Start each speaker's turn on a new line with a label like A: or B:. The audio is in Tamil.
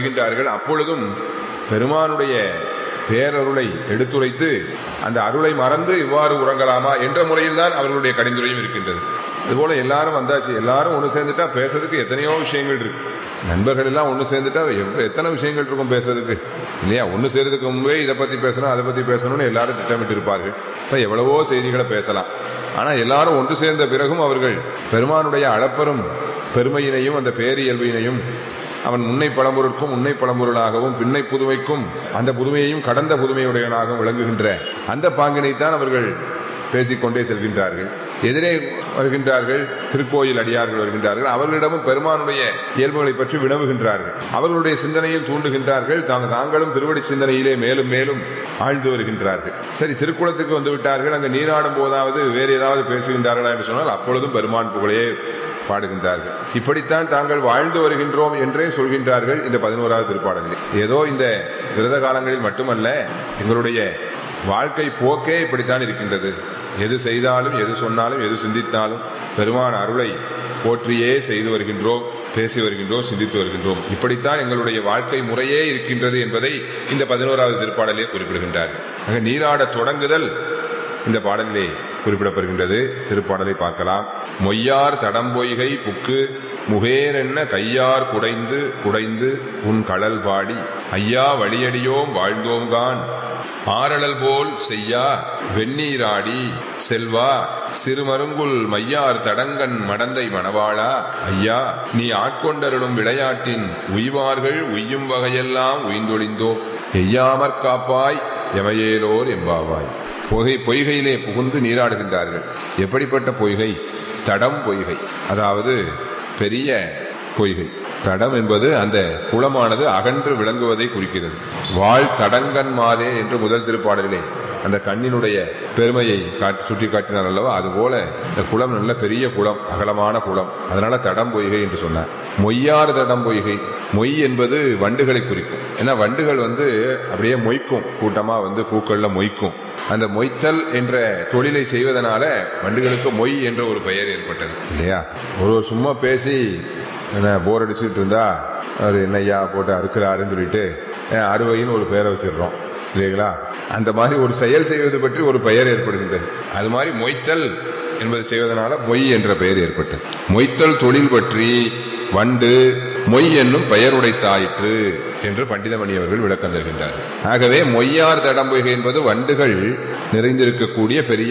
A: வருகின்றார்கள் அப்பொழுதும் பெருமானுடைய பேரருளை எடுத்துரைத்து அந்த அருளை மறந்து இவ்வாறு உறங்கலாமா என்ற முறையில் தான் அவர்களுடைய கடிந்துரையும் இருக்கின்றது அதுபோல எல்லாரும் வந்தாச்சு எல்லாரும் ஒன்று சேர்ந்துட்டா பேசுறதுக்கு எத்தனையோ விஷயங்கள் இருக்கு நண்பர்கள் எல்லாம் ஒன்று சேர்ந்துட்டா எவ்வளவு எத்தனை விஷயங்கள் இருக்கும் பேசுறதுக்கு இல்லையா ஒன்று சேர்றதுக்கு முன்பே இதை பத்தி பேசணும் அதை பத்தி பேசணும்னு எல்லாரும் திட்டமிட்டு இருப்பார்கள் இப்ப எவ்வளவோ செய்திகளை பேசலாம் ஆனா எல்லாரும் ஒன்று சேர்ந்த பிறகும் அவர்கள் பெருமானுடைய அளப்பெரும் பெருமையினையும் அந்த பேரியல்பினையும் அவன் முன்னை பழம்பொருட்கும் முன்னை பழம்பொருளாகவும் பின்னை புதுமைக்கும் அந்த புதுமையையும் கடந்த புதுமையுடையவனாகவும் விளங்குகின்ற அந்த பாங்கினைத்தான் அவர்கள் பேசிக்கொண்டே செல்கின்றார்கள் எதிரே வருகின்றார்கள் திருக்கோயில் அடியார்கள் வருகின்றார்கள் அவர்களிடமும் பெருமானுடைய இயல்புகளை பற்றி வினவுகின்றார்கள் அவர்களுடைய சிந்தனையில் தூண்டுகின்றார்கள் தாங்க தாங்களும் திருவடி சிந்தனையிலே மேலும் மேலும் ஆழ்ந்து வருகின்றார்கள் சரி திருக்குளத்துக்கு வந்து விட்டார்கள் அங்கு நீராடும் போதாவது வேறு ஏதாவது பேசுகின்றார்களா என்று சொன்னால் அப்பொழுதும் பெருமான் புகழையே பாடுகின்றார்கள் இப்படித்தான் தாங்கள் வாழ்ந்து வருகின்றோம் என்றே சொல்கின்றார்கள் இந்த பதினோராவது திருப்பாடலில் ஏதோ இந்த விரத காலங்களில் மட்டுமல்ல எங்களுடைய வாழ்க்கை போக்கே இப்படித்தான் இருக்கின்றது எது செய்தாலும் எது சொன்னாலும் எது சிந்தித்தாலும் பெருமான அருளை போற்றியே செய்து வருகின்றோம் பேசி வருகின்றோம் சிந்தித்து வருகின்றோம் இப்படித்தான் எங்களுடைய வாழ்க்கை முறையே இருக்கின்றது என்பதை இந்த பதினோராவது திருப்பாடலே குறிப்பிடுகின்றார்கள் ஆக நீராட தொடங்குதல் இந்த பாடலிலே குறிப்பிடப்படுகின்றது திருப்பாடலை பார்க்கலாம் மொய்யார் தடம்பொய்கை புக்கு முகேரென்ன கையார் குடைந்து குடைந்து உன் கடல் பாடி ஐயா வழியடியோம் வாழ்ந்தோம்கான் ஆரழல் போல் செய்யா வெந்நீராடி செல்வா சிறுமருங்குல் மையார் தடங்கன் மடந்தை மணவாளா ஐயா நீ ஆட்கொண்டருளும் விளையாட்டின் உய்வார்கள் உய்யும் வகையெல்லாம் உய்ந்தொழிந்தோ எய்யாமற் காப்பாய் எமையேலோர் எம்பாவாய் பொய்கை பொய்கையிலே புகுந்து நீராடுகின்றார்கள் எப்படிப்பட்ட பொய்கை தடம் பொய்கை அதாவது பெரிய பொய்கை தடம் என்பது அந்த குளமானது அகன்று விளங்குவதை குறிக்கிறது வாழ் தடங்கன் மாதே என்று முதல் திருப்பாடலிலே அந்த கண்ணினுடைய பெருமையை காட்டி சுட்டி காட்டினார் அல்லவா அதுபோல இந்த குளம் நல்ல பெரிய குளம் அகலமான குளம் அதனால தடம் பொய்கை என்று சொன்னார் மொய்யார் தடம் பொய்கை மொய் என்பது வண்டுகளை குறிக்கும் ஏன்னா வண்டுகள் வந்து அப்படியே மொய்க்கும் கூட்டமா வந்து பூக்கள்ல மொய்க்கும் அந்த மொய்த்தல் என்ற தொழிலை செய்வதனால வண்டுகளுக்கு மொய் என்ற ஒரு பெயர் ஏற்பட்டது இல்லையா ஒரு சும்மா பேசி என்ன போர் அடிச்சுட்டு இருந்தா அவர் என்னையா போட்டு அறுக்கிறாருன்னு சொல்லிட்டு அறுவைன்னு ஒரு பெயரை வச்சிடுறோம் இல்லைங்களா அந்த மாதிரி ஒரு செயல் செய்வது பற்றி ஒரு பெயர் ஏற்படுகின்றது அது மாதிரி மொய்த்தல் என்பது செய்வதனால மொய் என்ற பெயர் ஏற்பட்டது மொய்த்தல் தொழில் பற்றி வண்டு மொய் என்னும் பெயர் உடைத்தாயிற்று என்று பண்டிதமணி அவர்கள் விளக்கம் தருகின்றார் ஆகவே மொய்யார் தடம்பொய்கை என்பது வண்டுகள் நிறைந்திருக்கக்கூடிய பெரிய